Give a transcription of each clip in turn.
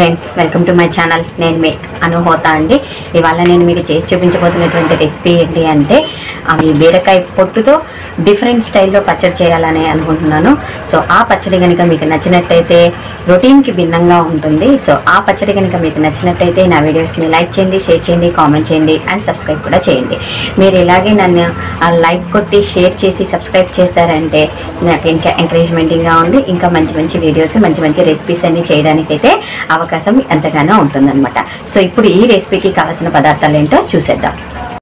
friends welcome to my channel నేను మీ అనుహోత అండి ఇవాళ నేను మీకు చేసి చూపించబోతున్నటువంటి రెసిపీ ఏంటి అంటే అవి బీరకాయ పొట్టుతో డిఫరెంట్ స్టైల్లో పచ్చడి చేయాలని అనుకుంటున్నాను సో ఆ పచ్చడి కనుక మీకు నచ్చినట్టయితే రొటీన్కి భిన్నంగా ఉంటుంది సో ఆ పచ్చడి కనుక మీకు నచ్చినట్టయితే నా వీడియోస్ని లైక్ చేయండి షేర్ చేయండి కామెంట్ చేయండి అండ్ సబ్స్క్రైబ్ కూడా చేయండి మీరు ఇలాగే నన్ను ఆ లైక్ కొట్టి షేర్ చేసి సబ్స్క్రైబ్ చేశారంటే నాకు ఇంకా ఎంకరేజ్మెంటింగ్గా ఉంది ఇంకా మంచి మంచి వీడియోస్ మంచి మంచి రెసిపీస్ అన్ని చేయడానికైతే అవకాశం ఎంతగానో ఉంటుందన్నమాట సో ఇప్పుడు ఈ రెసిపీకి కావాల్సిన పదార్థాలు ఏంటో చూసేద్దాం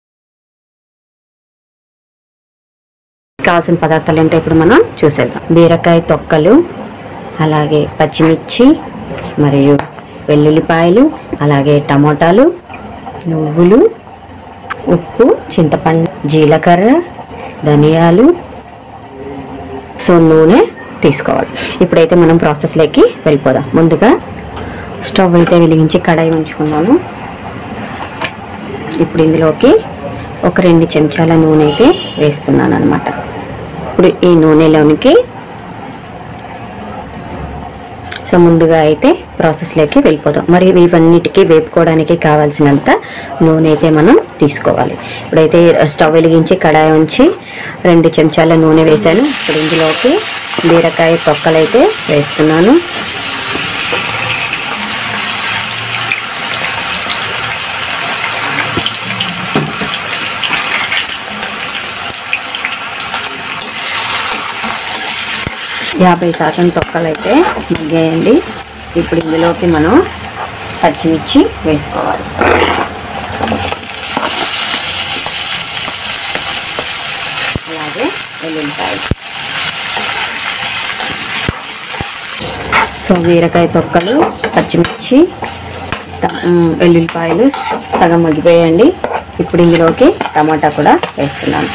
కావాల్సిన పదార్థాలు ఏంటో ఇప్పుడు మనం చూసేద్దాం బీరకాయ తొక్కలు అలాగే పచ్చిమిర్చి మరియు వెల్లుల్లిపాయలు అలాగే టమోటాలు నువ్వులు ఉప్పు చింతపండు జీలకర్ర ధనియాలు సో నూనె తీసుకోవాలి ఇప్పుడైతే మనం ప్రాసెస్లోకి వెళ్ళిపోదాం ముందుగా స్టవ్ అయితే వెలిగించి కడాయి ఉంచుకున్నాను ఇప్పుడు ఇందులోకి ఒక రెండు చెంచాల నూనె అయితే వేస్తున్నాను అనమాట ఇప్పుడు ఈ నూనెలోనికి సో ముందుగా అయితే ప్రాసెస్లోకి వెళ్ళిపోదాం మరి ఇవన్నిటికీ వేపుకోవడానికి కావాల్సినంత నూనె అయితే మనం తీసుకోవాలి ఇప్పుడైతే స్టవ్ వెలిగించి కడాయి ఉంచి రెండు చెంచాల నూనె వేశాను ఇప్పుడు ఇందులోకి బీరకాయ తొక్కలైతే వేస్తున్నాను యాభై శాతం తొక్కలైతే మగ్గాయండి ఇప్పుడు ఇందులోకి మనం పచ్చిమిర్చి వేసుకోవాలి అలాగే వెల్లుల్లిపాయలు సో బీరకాయ తొక్కలు పచ్చిమిర్చి ట- ఉమ్, వెల్లుల్లిపాయలు సగం మగ్గిపోయండి ఇప్పుడు ఇందులోకి టమాటా కూడా వేస్తున్నాను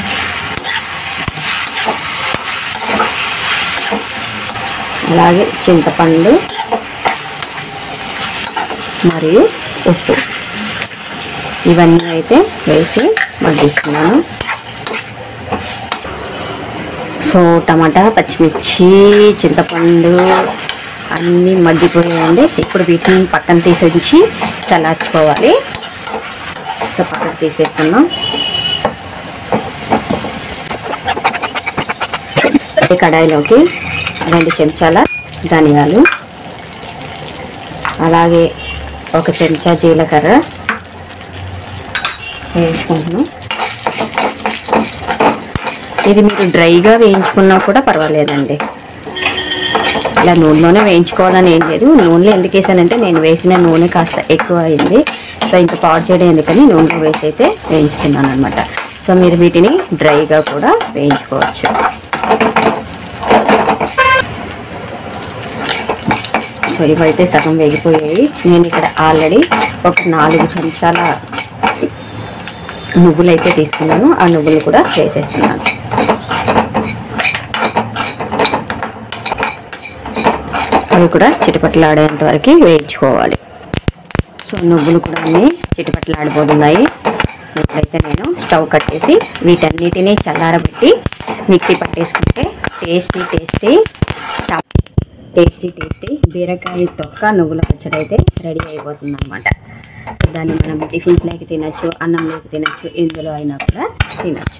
అలాగే చింతపండు మరియు ఉప్పు ఇవన్నీ అయితే వేసి మగ్గిస్తున్నాను సో టమాటా పచ్చిమిర్చి చింతపండు అన్నీ మగ్గిపోయాయండి ఇప్పుడు వీటిని పక్కన తీసేసి చల్లార్చుకోవాలి సో పక్కన తీసేస్తున్నాం ఈ కడాయిలోకి రెండు చెంచాల ధనియాలు అలాగే ఒక చెంచా జీలకర్ర వేసుకుంటున్నాం ఇది మీరు డ్రైగా వేయించుకున్నా కూడా పర్వాలేదండి ఇలా నూనెలోనే వేయించుకోవాలని ఏం లేదు నూనెలో ఎందుకు వేసానంటే నేను వేసిన నూనె కాస్త ఎక్కువ అయింది సో ఇంకా పాడు చేయడం ఎందుకని నూనెలో వేసి అయితే వేయించుకున్నాను అనమాట సో మీరు వీటిని డ్రైగా కూడా వేయించుకోవచ్చు సో ఇవైతే సగం వేగిపోయాయి నేను ఇక్కడ ఆల్రెడీ ఒక నాలుగు చెంచాల నువ్వులు అయితే తీసుకున్నాను ఆ నువ్వులు కూడా వేసేస్తున్నాను అవి కూడా చిటపట్లాడేంత వరకు వేయించుకోవాలి సో నువ్వులు కూడా అన్నీ చిటపట్లాడిపోతున్నాయి ఇప్పుడైతే నేను స్టవ్ కట్టేసి వీటన్నిటినీ చల్లారబెట్టి మిక్సీ పట్టేసుకుంటే టేస్టీ టేస్టీ టేస్టీ టేస్టీ బీరకాయ తొక్క నువ్వుల పచ్చడి అయితే రెడీ అయిపోతుంది అనమాట దాన్ని మనం టిఫిన్స్లోకి తినచ్చు అన్నంలోకి తినచ్చు ఇందులో అయినా కూడా తినచ్చు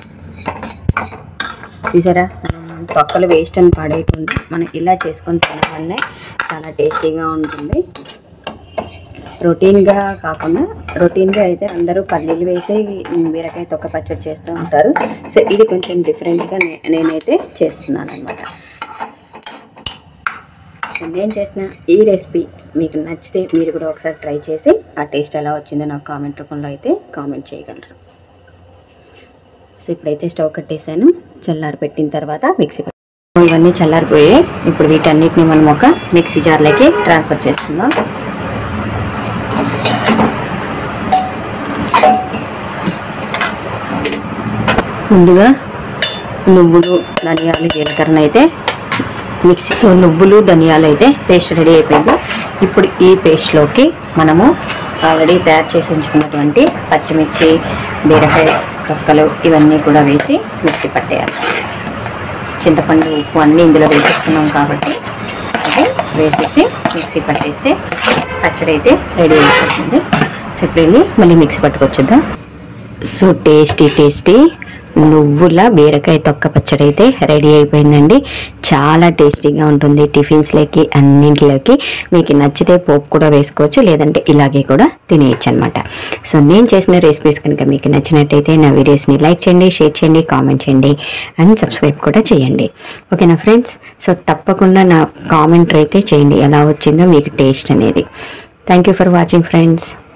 చూసారా మనం తొక్కలు వేస్ట్ అని పడేయకుండా మనం ఇలా చేసుకొని తినడం వల్లనే చాలా టేస్టీగా ఉంటుంది రొటీన్గా కాకుండా రొటీన్గా అయితే అందరూ పల్లీలు వేసి బీరకాయ తొక్క పచ్చడి చేస్తూ ఉంటారు సో ఇది కొంచెం డిఫరెంట్గా నే నేనైతే చేస్తున్నాను అనమాట నేను చేసిన ఈ రెసిపీ మీకు నచ్చితే మీరు కూడా ఒకసారి ట్రై చేసి ఆ టేస్ట్ ఎలా వచ్చిందో నాకు కామెంట్ రూపంలో అయితే కామెంట్ చేయగలరు సో ఇప్పుడైతే స్టవ్ కట్టేసాను చల్లారి పెట్టిన తర్వాత మిక్సీ పట్- ఇవన్నీ చల్లారిపోయాయి ఇప్పుడు వీటన్నిటిని మనం ఒక మిక్సీ జార్లోకి ట్రాన్స్ఫర్ చేస్తున్నాం ముందుగా నువ్వులు ధనియాలు జీలకర్ర అయితే మిక్సీ సో నువ్వులు ధనియాలు అయితే పేస్ట్ రెడీ అయిపోయింది ఇప్పుడు ఈ పేస్ట్లోకి మనము ఆల్రెడీ తయారు చేసి ఉంచుకున్నటువంటి పచ్చిమిర్చి బీరకాయ కక్కలు ఇవన్నీ కూడా వేసి మిక్సీ పట్టేయాలి చింతపండు ఉప్పు అన్నీ ఇందులో వేసేస్తున్నాం కాబట్టి అది వేసేసి మిక్సీ పట్టేసి పచ్చడి అయితే రెడీ అయిపోతుంది సో ఇప్పుడు వెళ్ళి మళ్ళీ మిక్సీ పట్టుకొచ్చేద్దాం సో టేస్టీ టేస్టీ నువ్వుల బీరకాయ తొక్క పచ్చడి అయితే రెడీ అయిపోయిందండి చాలా టేస్టీగా ఉంటుంది టిఫిన్స్లోకి అన్నింటిలోకి మీకు నచ్చితే పోపు కూడా వేసుకోవచ్చు లేదంటే ఇలాగే కూడా తినేయచ్చు అనమాట సో నేను చేసిన రెసిపీస్ కనుక మీకు నచ్చినట్టయితే నా వీడియోస్ని లైక్ చేయండి షేర్ చేయండి కామెంట్ చేయండి అండ్ సబ్స్క్రైబ్ కూడా చేయండి ఓకేనా ఫ్రెండ్స్ సో తప్పకుండా నా కామెంట్ అయితే చేయండి ఎలా వచ్చిందో మీకు టేస్ట్ అనేది thank you for watching friends